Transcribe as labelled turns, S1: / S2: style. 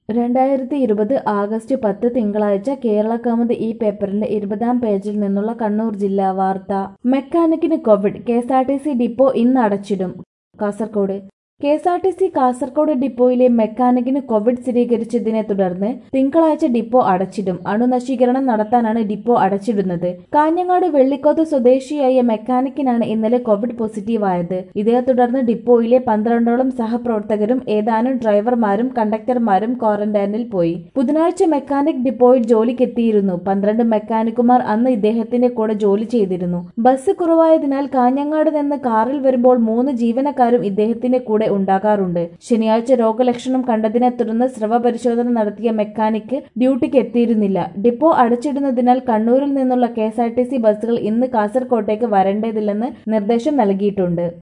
S1: രണ്ടായിരത്തി ഇരുപത് ആഗസ്റ്റ് പത്ത് തിങ്കളാഴ്ച കേരളകൗമുദി ഈ പേപ്പറിന്റെ ഇരുപതാം പേജിൽ നിന്നുള്ള കണ്ണൂർ ജില്ലാ വാർത്ത മെക്കാനിക്കിന് കോവിഡ് കെഎസ്ആർടിസി ഡിപ്പോ ഇന്ന് അടച്ചിടും കാസർകോട് കെഎസ്ആർടിസി കാസർകോട് ഡിപ്പോയിലെ മെക്കാനിക്കിന് കോവിഡ് സ്ഥിരീകരിച്ചതിനെ തുടർന്ന് തിങ്കളാഴ്ച ഡിപ്പോ അടച്ചിടും അണുനശീകരണം നടത്താനാണ് ഡിപ്പോ അടച്ചിടുന്നത് കാഞ്ഞങ്ങാട് വെള്ളിക്കോത്ത് സ്വദേശിയായ മെക്കാനിക്കിനാണ് ഇന്നലെ കോവിഡ് പോസിറ്റീവായത് ഇതേ തുടർന്ന് ഡിപ്പോയിലെ പന്ത്രണ്ടോളം സഹപ്രവർത്തകരും ഏതാനും ഡ്രൈവർമാരും കണ്ടക്ടർമാരും ക്വാറന്റൈനിൽ പോയി ബുധനാഴ്ച മെക്കാനിക് ഡിപ്പോയിൽ ജോലിക്കെത്തിയിരുന്നു പന്ത്രണ്ട് മെക്കാനിക്കുമാർ അന്ന് ഇദ്ദേഹത്തിന്റെ കൂടെ ജോലി ചെയ്തിരുന്നു ബസ് കുറവായതിനാൽ കാഞ്ഞങ്ങാട് നിന്ന് കാറിൽ വരുമ്പോൾ മൂന്ന് ജീവനക്കാരും ഇദ്ദേഹത്തിന്റെ കൂടെ ഉണ്ടാകാറുണ്ട് ശനിയാഴ്ച രോഗലക്ഷണം കണ്ടതിനെ തുടർന്ന് സ്രവ പരിശോധന നടത്തിയ മെക്കാനിക്ക് ഡ്യൂട്ടിക്ക് എത്തിയിരുന്നില്ല ഡിപ്പോ അടച്ചിടുന്നതിനാൽ കണ്ണൂരിൽ നിന്നുള്ള കെ ബസ്സുകൾ ഇന്ന് കാസർകോട്ടേക്ക് വരേണ്ടതില്ലെന്ന് നിർദ്ദേശം നൽകിയിട്ടുണ്ട്